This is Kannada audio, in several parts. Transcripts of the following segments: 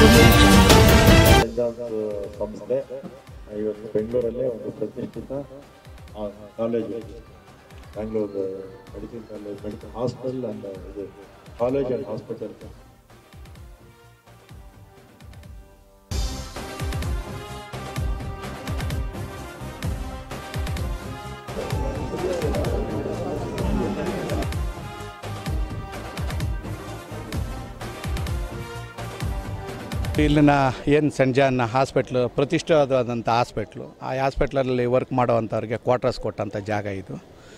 ಜಾನ್ಸ್ ಸಂಸ್ಥೆ ಇವತ್ತು ಬೆಂಗಳೂರಲ್ಲೇ ಒಂದು ಪ್ರತಿಷ್ಠಿತ ಆ, college Bangalore medicine college medical hospital and ಇದು ಕಾಲೇಜ್ ಆ್ಯಂಡ್ ಹಾಸ್ಪಿಟಲ್ ಇಲ್ಲಿನ ಏನು ಸೆಂಟ್ ಜಾನ್ ಹಾಸ್ಪಿಟ್ಲು ಪ್ರತಿಷ್ಠಿತವಾದಂಥ ಹಾಸ್ಪಿಟ್ಲು ಆ ಹಾಸ್ಪಿಟ್ಲಲ್ಲಿ ವರ್ಕ್ ಮಾಡೋವಂಥವ್ರಿಗೆ ಕ್ವಾರ್ಟರ್ಸ್ ಕೊಟ್ಟಂಥ ಜಾಗ ಇದು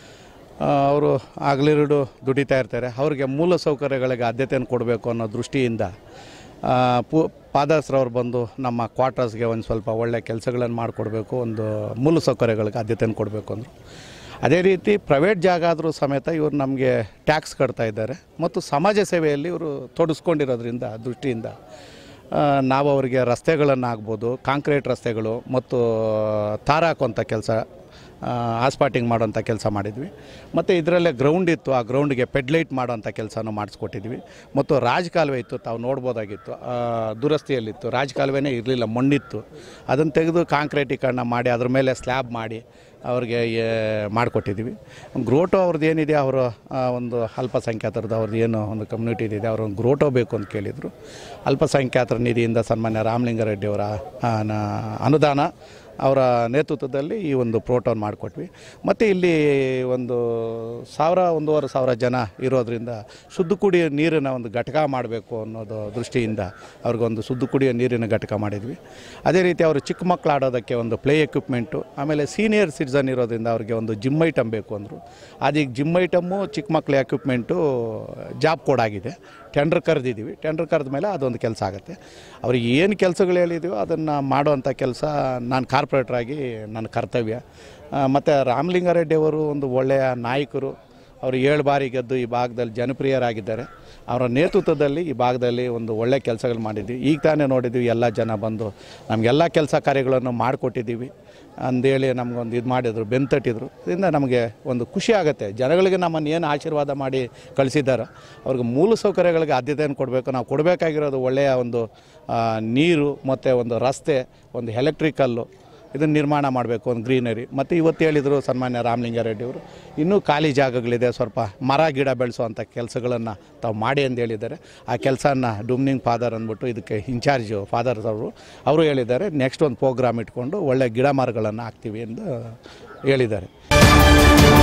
ಅವರು ಹಗಲಿರುಡು ದುಡಿತಾ ಇರ್ತಾರೆ ಅವ್ರಿಗೆ ಮೂಲ ಸೌಕರ್ಯಗಳಿಗೆ ಆದ್ಯತೆಯನ್ನು ಕೊಡಬೇಕು ಅನ್ನೋ ದೃಷ್ಟಿಯಿಂದ ಆ, ಪು ಪಾದಾಸ್ರವ್ರು ಬಂದು ನಮ್ಮ ಕ್ವಾರ್ಟರ್ಸ್ಗೆ ಒಂದು ಸ್ವಲ್ಪ ಒಳ್ಳೆಯ ಕೆಲಸಗಳನ್ನು ಮಾಡಿಕೊಡ್ಬೇಕು ಒಂದು ಮೂಲ ಸೌಕರ್ಯಗಳಿಗೆ ಆದ್ಯತೆಯನ್ನು ಕೊಡಬೇಕು ಅಂದರು ಅದೇ ರೀತಿ ಪ್ರೈವೇಟ್ ಜಾಗ ಆದರೂ ಸಮೇತ ಇವರು ನಮಗೆ ಟ್ಯಾಕ್ಸ್ ಕಟ್ತಾ ಇದ್ದಾರೆ ಮತ್ತು ಸಮಾಜ ಸೇವೆಯಲ್ಲಿ ಇವರು ತೊಡಗಿಸ್ಕೊಂಡಿರೋದ್ರಿಂದ ದೃಷ್ಟಿಯಿಂದ ಆ, ನಾವು ಅವರಿಗೆ ರಸ್ತೆಗಳನ್ನು ಆಗ್ಬೋದು ಕಾಂಕ್ರೀಟ್ ರಸ್ತೆಗಳು ಮತ್ತು ತಾರ ಹಾಕುವಂಥ ಕೆಲಸ ಆಸ್ಪಾಟಿಂಗ್ ಮಾಡೋಂಥ ಕೆಲಸ ಮಾಡಿದ್ವಿ ಮತ್ತು ಇದರಲ್ಲೇ ಗ್ರೌಂಡ್ ಇತ್ತು ಆ ಗ್ರೌಂಡ್ಗೆ ಪೆಡ್ಲೈಟ್ ಮಾಡೋಂಥ ಕೆಲಸನೂ ಮಾಡಿಸ್ಕೊಟ್ಟಿದ್ವಿ ಮತ್ತು ರಾಜಕಾಲುವೆ ಇತ್ತು ತಾವು ನೋಡ್ಬೋದಾಗಿತ್ತು ಆ, ದುರಸ್ತಿಯಲ್ಲಿತ್ತು ರಾಜಕಾಲುವೆನೇ ಇರಲಿಲ್ಲ ಮಣ್ಣಿತ್ತು ಅದನ್ನು ತೆಗೆದು ಕಾಂಕ್ರೀಟೀಕರಣ ಮಾಡಿ ಅದ್ರ ಮೇಲೆ ಸ್ಲ್ಯಾಬ್ ಮಾಡಿ ಅವ್ರಿಗೆ ಏ, ಮಾಡಿಕೊಟ್ಟಿದ್ದೀವಿ ಗ್ರೋಟೋ ಅವ್ರದ್ದು ಏನಿದೆ ಅವರು ಆ, ಒಂದು ಅಲ್ಪಸಂಖ್ಯಾತರದ್ದು ಅವ್ರದ್ದು ಏನು ಒಂದು ಕಮ್ಯುನಿಟಿ ಇದೆ ಅವರು ಒಂದು ಗ್ರೋಟೋ ಬೇಕು ಅಂತ ಕೇಳಿದರು ಅಲ್ಪಸಂಖ್ಯಾತರ ನಿಧಿಯಿಂದ ಸನ್ಮಾನ್ಯ ರಾಮಲಿಂಗಾರೆಡ್ಡಿಯವರ ಆ, ನ- ಅನುದಾನ ಅವರ ನೇತೃತ್ವದಲ್ಲಿ ಈ ಒಂದು ಪ್ರೋಟೋನ್ ಮಾಡಿಕೊಟ್ವಿ ಮತ್ತು ಇಲ್ಲಿ ಒಂದು ಸಾವಿರ ಒಂದೂವರೆ ಸಾವಿರ ಜನ ಇರೋದ್ರಿಂದ ಶುದ್ಧ ಕುಡಿಯೋ ನೀರಿನ ಒಂದು ಘಟಕ ಮಾಡಬೇಕು ಅನ್ನೋದು ದೃಷ್ಟಿಯಿಂದ ಅವ್ರಿಗೊಂದು ಶುದ್ಧ ಕುಡಿಯೋ ನೀರಿನ ಘಟಕ ಮಾಡಿದ್ವಿ ಅದೇ ರೀತಿ ಅವರು ಚಿಕ್ಕ ಮಕ್ಕಳು ಆಡೋದಕ್ಕೆ ಒಂದು ಪ್ಲೇ ಎಕ್ವಿಪ್ಮೆಂಟು ಆಮೇಲೆ ಸೀನಿಯರ್ ಸಿಟಿಸನ್ ಇರೋದ್ರಿಂದ ಅವ್ರಿಗೆ ಒಂದು ಜಿಮ್ ಐಟಮ್ ಬೇಕು ಅಂದರು ಅದೀಗ ಜಿಮ್ ಐಟಮ್ಮು ಚಿಕ್ಕ ಮಕ್ಕಳ ಎಕ್ವಿಪ್ಮೆಂಟು ಜಾಬ್ ಕೋಡಾಗಿದೆ ಟೆಂಡರ್ ಕರೆದಿದ್ದೀವಿ ಟೆಂಡರ್ ಕರೆದ ಮೇಲೆ ಅದೊಂದು ಕೆಲಸ ಆಗುತ್ತೆ ಅವ್ರಿಗೆ ಏನು ಕೆಲಸಗಳು ಹೇಳಿದೀವೋ ಅದನ್ನು ಮಾಡುವಂಥ ಕೆಲಸ ನಾನು ಕಾರ್ಪೊರೇಟ್ರಾಗಿ ನನ್ನ ಕರ್ತವ್ಯ ಮತ್ತು ರಾಮಲಿಂಗಾರೆಡ್ಡಿ ಅವರು ಒಂದು ಒಳ್ಳೆಯ ನಾಯಕರು ಅವರು ಏಳು ಬಾರಿ ಗೆದ್ದು ಈ ಭಾಗದಲ್ಲಿ ಜನಪ್ರಿಯರಾಗಿದ್ದಾರೆ ಅವರ ನೇತೃತ್ವದಲ್ಲಿ ಈ ಭಾಗದಲ್ಲಿ ಒಂದು ಒಳ್ಳೆಯ ಕೆಲಸಗಳು ಮಾಡಿದ್ವಿ ಈಗ ತಾನೇ ನೋಡಿದ್ವಿ ಎಲ್ಲ ಜನ ಬಂದು ನಮಗೆಲ್ಲ ಕೆಲಸ ಕಾರ್ಯಗಳನ್ನು ಮಾಡಿಕೊಟ್ಟಿದ್ದೀವಿ ಅಂದೇಳಿ ನಮಗೊಂದು ಇದು ಮಾಡಿದ್ರು ಬೆಂತಟ್ಟಿದ್ರು ಇದರಿಂದ ನಮಗೆ ಒಂದು ಖುಷಿ ಆಗುತ್ತೆ ಜನಗಳಿಗೆ ನಮ್ಮನ್ನು ಏನು ಆಶೀರ್ವಾದ ಮಾಡಿ ಕಳಿಸಿದ್ದಾರೋ ಅವ್ರಿಗೆ ಮೂಲ ಸೌಕರ್ಯಗಳಿಗೆ ಆದ್ಯತೆಯನ್ನು ಕೊಡಬೇಕು ನಾವು ಕೊಡಬೇಕಾಗಿರೋದು ಒಳ್ಳೆಯ ಒಂದು ಆ, ನೀರು ಮತ್ತು ಒಂದು ರಸ್ತೆ ಒಂದು ಎಲೆಕ್ಟ್ರಿಕಲ್ಲು ಇದನ್ನು ನಿರ್ಮಾಣ ಮಾಡಬೇಕು ಒಂದು ಗ್ರೀನರಿ ಮತ್ತು ಇವತ್ತು ಹೇಳಿದರು ಸನ್ಮಾನ್ಯ ರಾಮಲಿಂಗಾರೆಡ್ಡಿ ಅವರು ಇನ್ನೂ ಖಾಲಿ ಜಾಗಗಳಿದೆ ಸ್ವಲ್ಪ ಮರ ಗಿಡ ಬೆಳೆಸುವಂಥ ಕೆಲಸಗಳನ್ನು ತಾವು ಮಾಡಿ ಅಂತ ಹೇಳಿದ್ದಾರೆ ಆ ಕೆಲಸನ ಡೂಮ್ನಿಂಗ್ ಫಾದರ್ ಅಂದ್ಬಿಟ್ಟು ಇದಕ್ಕೆ ಇನ್ಚಾರ್ಜು ಫಾದರ್ ಅವರು ಅವರು ಹೇಳಿದ್ದಾರೆ ನೆಕ್ಸ್ಟ್ ಒಂದು ಪ್ರೋಗ್ರಾಮ್ ಇಟ್ಕೊಂಡು ಒಳ್ಳೆ ಗಿಡ ಮರಗಳನ್ನು ಹಾಕ್ತೀವಿ ಎಂದು ಹೇಳಿದ್ದಾರೆ